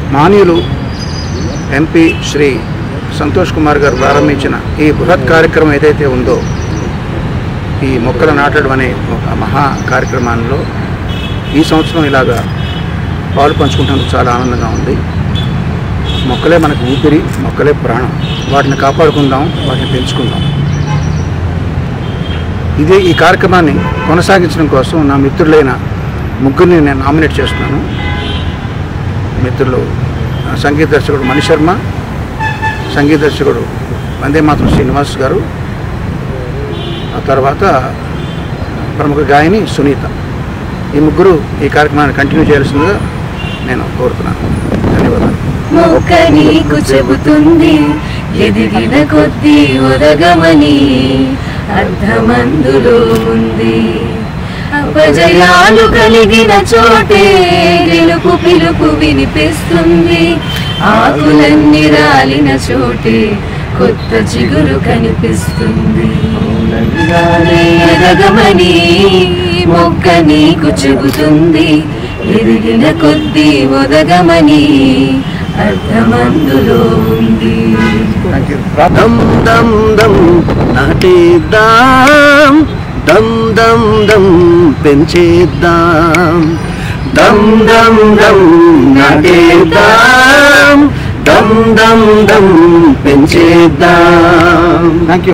మాన్యులు MP Shri Santosh Kumar garu ప్రారంభించిన ఈ బృహత్ కార్యక్రమం ఏదైతే ఉందో ఈ మొక్కలు నాటడం అనే ఒక మహా కార్యక్రమాల్లో ఈ సంవత్సరం ఇలాగా పాలు పంచుకుంటున్నందుకు చాలా ఆనందంగా ఉంది మొక్కలే మనకు ఊపిరి మొక్కలే ప్రాణం వాటిని కాపాడుకుందాం వాటిని పెంచుకుందాం ఇదే ఈ కార్యక్రమాన్ని కొనసాగించడం కోసం నా మిత్రులైన ముగ్గురిని నేను నామినేట్ చేస్తున్నాను మిత్రులు ఆ, సంగీత దర్శకుడు మణిశర్మ సంగీత దర్శకుడు వందే మాతరం శ్రీనివాస్ గారు ఆ తర్వాత ప్రముఖ గాయని సునీత ఈ ముగ్గురు ఈ కార్యక్రమాన్ని కంటిన్యూ చేయాల్సిందిగా నేను కోరుతున్నాను ధన్యవాదాలు మొక్క నీకు చెబుతుంది ఎదిగిన కొద్దీ ఒదగమని అర్థమందులో ఉంది అపజయాలు కలిగిన చోటే గెలుపు పిలుపు వినిపిస్తుంది ఆకులన్నీ రాలిన చోటే కొత్త చిగురు కనిపిస్తుంది మౌనంగానే ఎదగమని మొక్క నీకు చెబుతుంది ఎదిగిన కొద్దీ ఒదగమని అర్థమందులో ఉంది థ్యాంక్ యూ దం దం దం నాటేద్దాం దం దం దం పెంచేద్దాం దం దం దం నాటేద్దాం దం దం దం పెంచేద్దాం థ్యాంక్ యూ